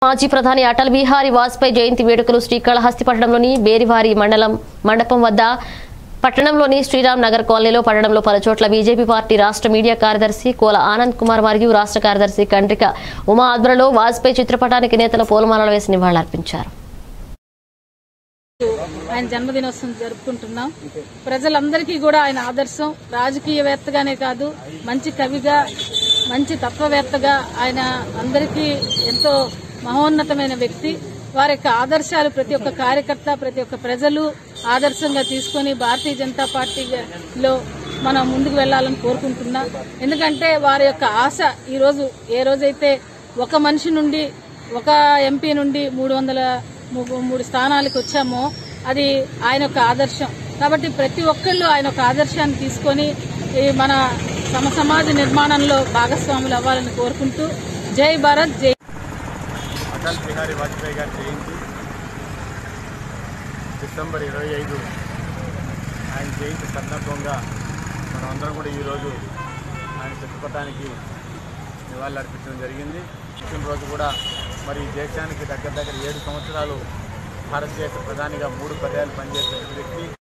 మాజీ ప్రధాని అటల్ బిహారీ వాజ్పేయి జయంతి వేడుకలు శ్రీకాళహస్తి పట్టణంలోని బేరివారి మండలం మండపం వద్ద పట్టణంలోని శ్రీరామ్ నగర్ కాలనీలో పట్టణంలో పలుచోట్ల బీజేపీ పార్టీ రాష్ట్ర మీడియా కార్యదర్శి కోల ఆనంద్ కుమార్ మరియు రాష్ట్ర కార్యదర్శి కండ్రిక ఉమా ఆధ్వర్యంలో వాజ్పేయి చిత్రపటానికి నేతలు పూలమాలలు వేసి నివాళులర్పించారు ఆయన జన్మదినోత్సవం జరుపుకుంటున్నాం ప్రజలందరికీ కూడా ఆయన ఆదర్శం రాజకీయవేత్తగానే కాదు మంచి కవిగా మంచి తత్వవేత్తగా ఆయన అందరికీ ఎంతో మహోన్నతమైన వ్యక్తి వారి యొక్క ఆదర్శాలు ప్రతి ఒక్క కార్యకర్త ప్రతి ఒక్క ప్రజలు ఆదర్శంగా తీసుకొని భారతీయ జనతా పార్టీలో మనం ముందుకు వెళ్లాలని కోరుకుంటున్నాం ఎందుకంటే వారి యొక్క ఆశ ఈ రోజు ఏ రోజైతే ఒక మనిషి నుండి ఒక ఎంపీ నుండి మూడు వందల ము- మూడు స్థానాలకు వచ్చామో అది ఆయన యొక్క ఆదర్శం కాబట్టి ప్రతి ఒక్కళ్ళు ఆయన యొక్క ఆదర్శాన్ని తీసుకొని ఈ మన సమ సమాజ నిర్మాణంలో భాగస్వాములు అవ్వాలని కోరుకుంటూ జై భారత్ జై అటల్ బిహారీ వాజ్పేయి గారి జయంతి డిసెంబర్ ఇరవై ఐదు ఆయన జయంతి సందర్భంగా మనమందరం కూడా ఈరోజు ఆయన చిత్రపటానికి నివాళులు అర్పించడం జరిగింది రోజు కూడా మరి ఈ దేశానికి దగ్గర దగ్గర ఏడు సంవత్సరాలు భారతదేశ ప్రధానిగా మూడు పర్యాలు పనిచేసిన వ్యక్తి